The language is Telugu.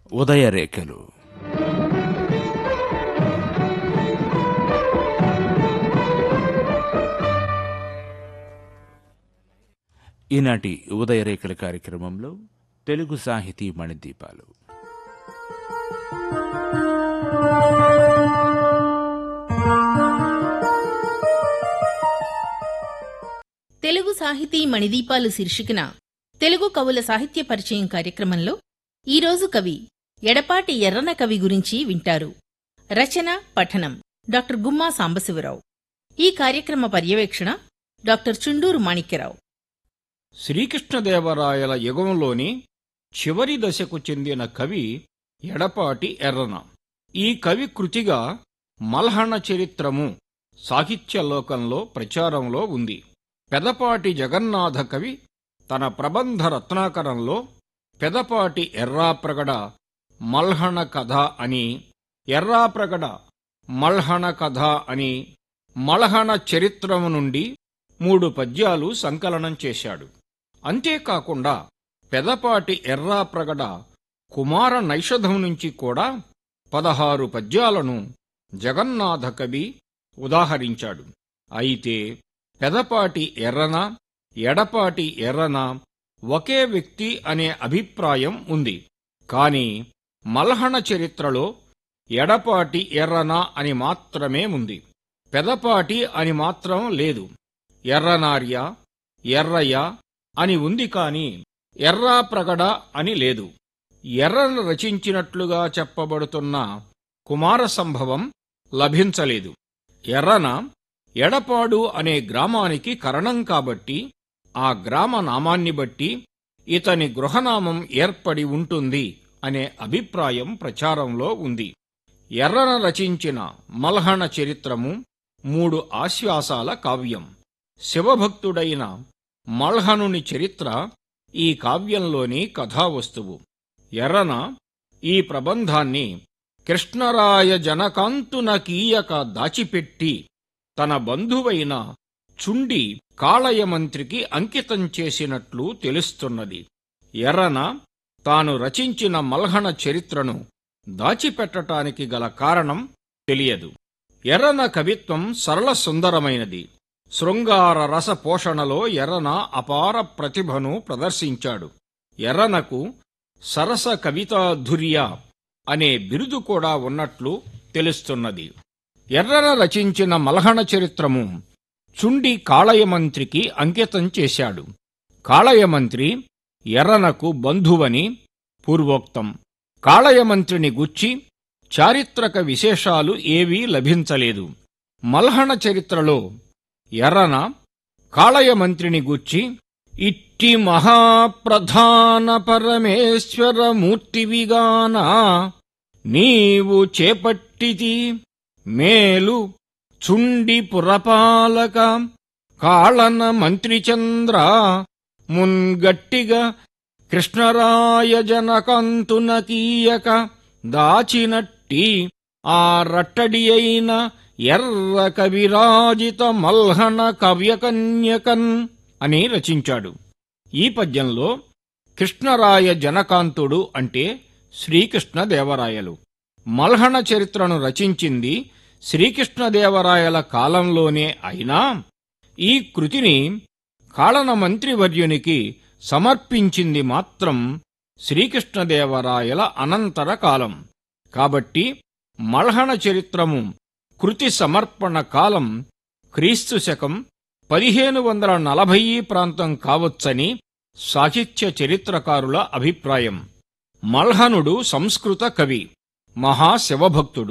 ఉదయరేఖలు ఈనాటి ఉదయరేఖల కార్యక్రమంలో తెలుగు సాహితీ మణిదీపాలు తెలుగు సాహితీ మణిదీపాలు శీర్షికన తెలుగు కవుల సాహిత్య పరిచయం కార్యక్రమంలో ఈరోజు కవి ఎడపాటి ఎర్రన కవి గురించి వింటారు రచన పఠనం డాక్టర్ గుమ్మా సాంబశివరావు ఈ కార్యక్రమ పర్యవేక్షణ డాక్టర్ చుండూరు మాణిక్యరావు శ్రీకృష్ణదేవరాయల యుగంలోని చివరి దశకు చెందిన కవి ఎడపాటి ఎర్రన ఈ కవి కృతిగా మల్హణ చరిత్రము సాహిత్యలోకంలో ప్రచారంలో ఉంది పెదపాటి జగన్నాథ కవి తన ప్రబంధ రత్నాకరంలో పెదపాటి ఎర్రాప్రగడ మల్హణ కథ అని ఎర్రాప్రగడ మల్హణ కథ అని మల్హణ చరిత్రము నుండి మూడు పద్యాలు సంకలనం చేశాడు అంతేకాకుండా పెదపాటి ఎర్రాప్రగడ కుమార నైషధం నుంచి కూడా పదహారు పద్యాలను జగన్నాథ కవి ఉదాహరించాడు అయితే పెదపాటి ఎర్రన ఎడపాటి ఎర్రన ఒకే వ్యక్తి అనే అభిప్రాయం ఉంది కాని మల్హణ చరిత్రలో ఎడపాటి ఎర్రన అని మాత్రమే ఉంది పెదపాటి అని మాత్రం లేదు ఎర్రనార్య ఎర్రయ్య అని ఉంది కాని ఎర్రాప్రగడ అని లేదు ఎర్రను రచించినట్లుగా చెప్పబడుతున్న కుమార సంభవం లభించలేదు ఎర్రన ఎడపాడు అనే గ్రామానికి కరణం కాబట్టి ఆ గ్రామ నామాన్ని బట్టి ఇతని గృహనామం ఏర్పడి ఉంటుంది అనే అభిప్రాయం ప్రచారంలో ఉంది ఎర్రన రచించిన మల్హణ చరిత్రము మూడు ఆశ్వాసాల కావ్యం శివభక్తుడైన మల్హనుని చరిత్ర ఈ కావ్యంలోని కథావస్తువు ఎర్రన ఈ ప్రబంధాన్ని కృష్ణరాయ జనకాంతున కీయక దాచిపెట్టి తన బంధువైన చుండి కాళయమంత్రికి అంకితం చేసినట్లు తెలుస్తున్నది ఎర్రన తాను రచించిన మల్హణ చరిత్రను దాచిపెట్టటానికి గల కారణం తెలియదు ఎర్రన కవిత్వం సరళ సుందరమైనది శృంగార రస పోషణలో ఎర్రన అపార ప్రతిభను ప్రదర్శించాడు ఎర్రనకు సరస కవితాధుర్య అనే బిరుదు కూడా ఉన్నట్లు తెలుస్తున్నది ఎర్రన రచించిన మల్హణ చరిత్రము చుండి కాళయమంత్రికి అంకితం చేశాడు కాళయమంత్రి ఎర్రనకు బంధువని పూర్వోక్తం కాళయమంత్రిని గుచ్చి చారిత్రక విశేషాలు ఏవీ లభించలేదు మల్హణ చరిత్రలో ఎర్రన కాళయమంత్రిని గూర్చి ఇట్టి మహాప్రధాన పరమేశ్వర మూర్తివిగాన నీవు చేపట్టితి మేలు చుండి పురపాలక కాళన మంత్రిచంద్ర మున్గట్టిగా కృష్ణరాయ జనకంతున కీయక దాచినట్టి ఆ రట్టడి అయిన ఎర్ర కవిరాజిత మల్హన కవ్యకన్యకన్ అని రచించాడు ఈ పద్యంలో కృష్ణరాయ జనకాంతుడు అంటే శ్రీకృష్ణదేవరాయలు మల్హణ చరిత్రను రచించింది శ్రీకృష్ణదేవరాయల కాలంలోనే అయినా ఈ కృతిని కాళన మంత్రివర్యునికి సమర్పించింది మాత్రం శ్రీకృష్ణదేవరాయల అనంతర కాలం కాబట్టి మల్హణ చరిత్రము కృతి సమర్పణ కాలం క్రీస్తు శకం పదిహేను వందల నలభై ప్రాంతం కావచ్చని సాహిత్య చరిత్రకారుల అభిప్రాయం మల్హనుడు సంస్కృత కవి మహాశివభక్తుడు